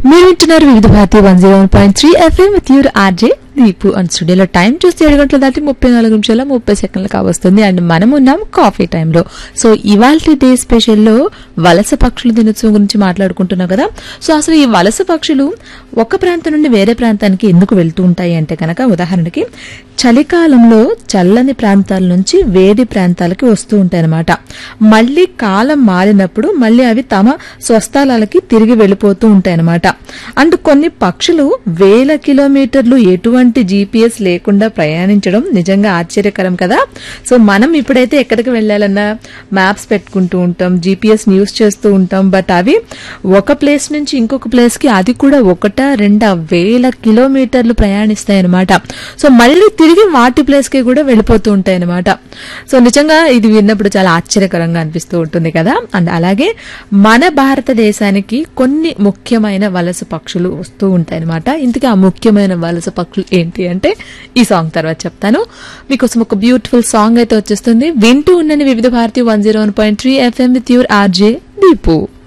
మీరు వింటున్నారు Vividh Bharati one zero one point three FM with your RJ Deepu and స్టూడియోలో time చూస్తే ఏడు గంటల దాటి ముప్పై నాలుగు నిమిషాల ముప్పై సెకండ్లు కావస్తుంది అండ్ మనం ఉన్నాం కాఫీ టైంలో సో ఇవాళ డే స్పెషల్లో వలస పక్షుల దినోత్సవం గురించి మాట్లాడుకుంటున్నాం కదా సో అసలు ఈ వలస పక్షులు ఒక ప్రాంతం నుండి వేరే ప్రాంతానికి ఎందుకు వెళ్తూ ఉంటాయి అంటే కనుక ఉదాహరణకి చలికాలంలో చల్లని ప్రాంతాల నుంచి వేడి ప్రాంతాలకి వస్తూ ఉంటాయి అనమాట మళ్ళీ కాలం మారినప్పుడు మళ్ళీ అవి తమ స్వస్థలాలకి తిరిగి వెళ్ళిపోతూ ఉంటాయి అనమాట అండ్ కొన్ని పక్షులు వేల కిలోమీటర్లు ఎటువంటి జీపీఎస్ లేకుండా ప్రయాణించడం నిజంగా ఆశ్చర్యకరం కదా సో మనం ఇప్పుడైతే ఎక్కడికి వెళ్ళాలన్నా మ్యాప్స్ పెట్టుకుంటూ ఉంటాం జీపీఎస్ యూస్ చేస్తూ ఉంటాం బట్ అవి ఒక ప్లేస్ నుంచి ఇంకొక ప్లేస్ కి అది కూడా ఒకట రెండా వేల కిలోమీటర్లు ప్రయాణిస్తాయి అనమాట సో మళ్ళీ తిరిగి వాటి ప్లేస్ కి కూడా వెళ్ళిపోతూ ఉంటాయి అనమాట సో నిజంగా ఇది విన్నప్పుడు చాలా ఆశ్చర్యకరంగా అనిపిస్తూ ఉంటుంది కదా అండ్ అలాగే మన భారతదేశానికి కొన్ని ముఖ్యమైన వలస పక్షులు వస్తూ ఉంటాయి అనమాట ఇంతకీ ఆ ముఖ్యమైన వలస పక్షులు ఏంటి అంటే ఈ సాంగ్ తర్వాత చెప్తాను మీకోసం ఒక బ్యూటిఫుల్ సాంగ్ అయితే వచ్చేస్తుంది వింటూ ఉండని Vividh Bharati one zero one point three FM with your RJ Deepu